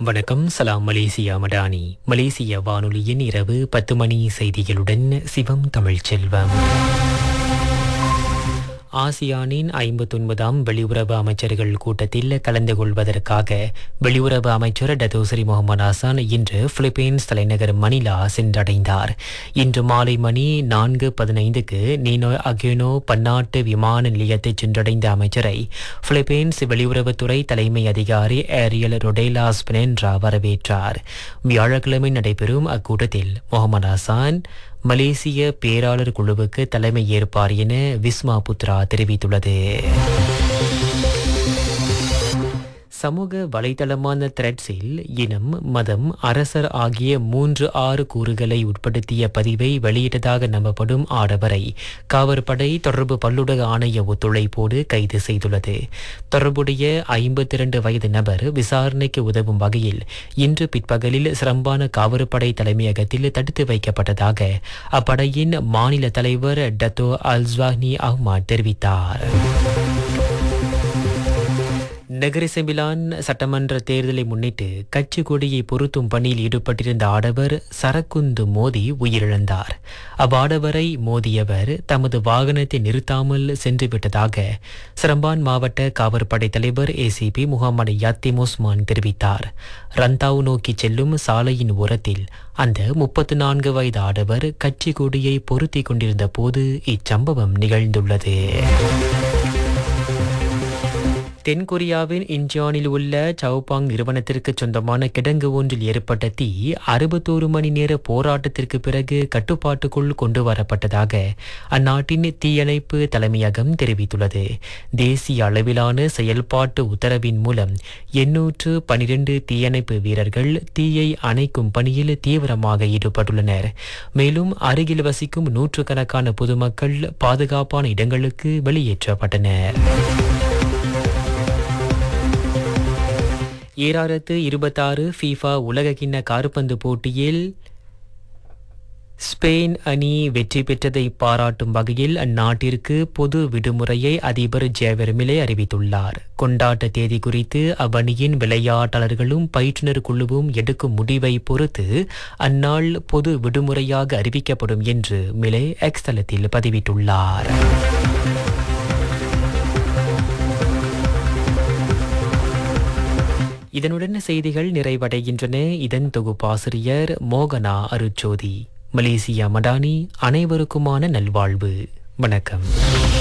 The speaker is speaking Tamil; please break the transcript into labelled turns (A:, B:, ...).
A: வணக்கம் சலாம் மலேசியா மடானி மலேசிய வானொலியின் இரவு பத்து மணி செய்திகளுடன் சிவம் தமிழ்ச்செல்வம் ஆசியானின் ஐம்பத்தொன்பதாம் வெளியுறவு அமைச்சர்கள் கூட்டத்தில் கலந்து கொள்வதற்காக வெளியுறவு அமைச்சர் டதோசரி முகமது ஹசான் இன்று பிலிப்பைன்ஸ் தலைநகர் மணிலா சென்றடைந்தார் இன்று மாலை மணி நான்கு பதினைந்துக்கு நீனோ அகினோ பன்னாட்டு விமான நிலையத்தை சென்றடைந்த அமைச்சரை பிலிப்பைன்ஸ் வெளியுறவுத்துறை தலைமை அதிகாரி ஏரியல் ரொடேலாஸ் பெனென்ட்ரா வரவேற்றார் வியாழக்கிழமை நடைபெறும் அக்கூட்டத்தில் முகமது ஹசான் மலேசிய பேராளர் குழுவுக்கு தலைமை ஏற்பார் என விஸ்மா புத்ரா தெரிவித்துள்ளது சமூக வலைதளமான த்ரெட்ஸில் இனம் மதம் அரசர் ஆகிய மூன்று ஆறு கூறுகளை உட்படுத்திய பதிவை வெளியிட்டதாக நம்பப்படும் ஆடவரை காவற்படை தொடர்பு பல்லுடக ஆணைய ஒத்துழைப்போடு கைது செய்துள்ளது தொடர்புடைய ஐம்பத்தி இரண்டு வயது நபர் விசாரணைக்கு உதவும் வகையில் இன்று பிற்பகலில் சிரம்பான காவற்படை தலைமையகத்தில் தடுத்து வைக்கப்பட்டதாக அப்படையின் மாநில தலைவர் டத்தோ அல்ஸ்வானி அஹ்மத் தெரிவித்தார் நகர செம்பிலான் சட்டமன்ற தேர்தலை முன்னிட்டு கட்சி கொடியை பொருத்தும் பணியில் ஈடுபட்டிருந்த ஆடவர் சரக்குந்து மோதி உயிரிழந்தார் அவ்வாடவரை மோதியவர் தமது வாகனத்தை நிறுத்தாமல் சென்று விட்டதாக சிரம்பான் மாவட்ட காவற்படை தலைவர் ஏசிபி முகமது யாத்திம் உஸ்மான் தெரிவித்தார் ரந்தாவ் நோக்கி செல்லும் சாலையின் ஓரத்தில் அந்த முப்பத்து நான்கு வயது ஆடவர் கட்சி கொடியை பொருத்திக் கொண்டிருந்த போது இச்சம்பவம் நிகழ்ந்துள்ளது தென்கொரியாவின் இன்ஜானில் உள்ள சவுபாங் நிறுவனத்திற்கு சொந்தமான கிடங்கு ஒன்றில் ஏற்பட்ட தீ அறுபத்தோரு மணி நேர போராட்டத்திற்கு பிறகு கட்டுப்பாட்டுக்குள் கொண்டு வரப்பட்டதாக அந்நாட்டின் தீயணைப்பு தலைமையகம் தெரிவித்துள்ளது தேசிய அளவிலான செயல்பாட்டு உத்தரவின் மூலம் எண்ணூற்று பனிரெண்டு தீயணைப்பு வீரர்கள் தீயை அணைக்கும் பணியில் தீவிரமாக ஈடுபட்டுள்ளனர் மேலும் அருகில் வசிக்கும் நூற்றுக்கணக்கான பொதுமக்கள் பாதுகாப்பான இடங்களுக்கு வெளியேற்றப்பட்டனர் ஈராயிரத்து இருபத்தாறு ஃபீஃபா உலகக்கிண்ண காற்பந்து போட்டியில் ஸ்பெயின் அணி வெற்றி பெற்றதை பாராட்டும் வகையில் அந்நாட்டிற்கு பொது விடுமுறையை அதிபர் ஜேவெர்மிலே அறிவித்துள்ளார் கொண்டாட்ட தேதி குறித்து அவ்வணியின் விளையாட்டாளர்களும் பயிற்றுனர் குழுவும் எடுக்கும் முடிவை பொறுத்து அந்நாள் பொது விடுமுறையாக அறிவிக்கப்படும் என்று மிலே எக்ஸ் தளத்தில் பதிவிட்டுள்ளார் இதனுடன் செய்திகள் நிறைவடைகின்றன இதன் தொகுப்பாசிரியர் மோகனா அருச்சோதி மலேசியா மடானி அனைவருக்குமான நல்வாழ்வு வணக்கம்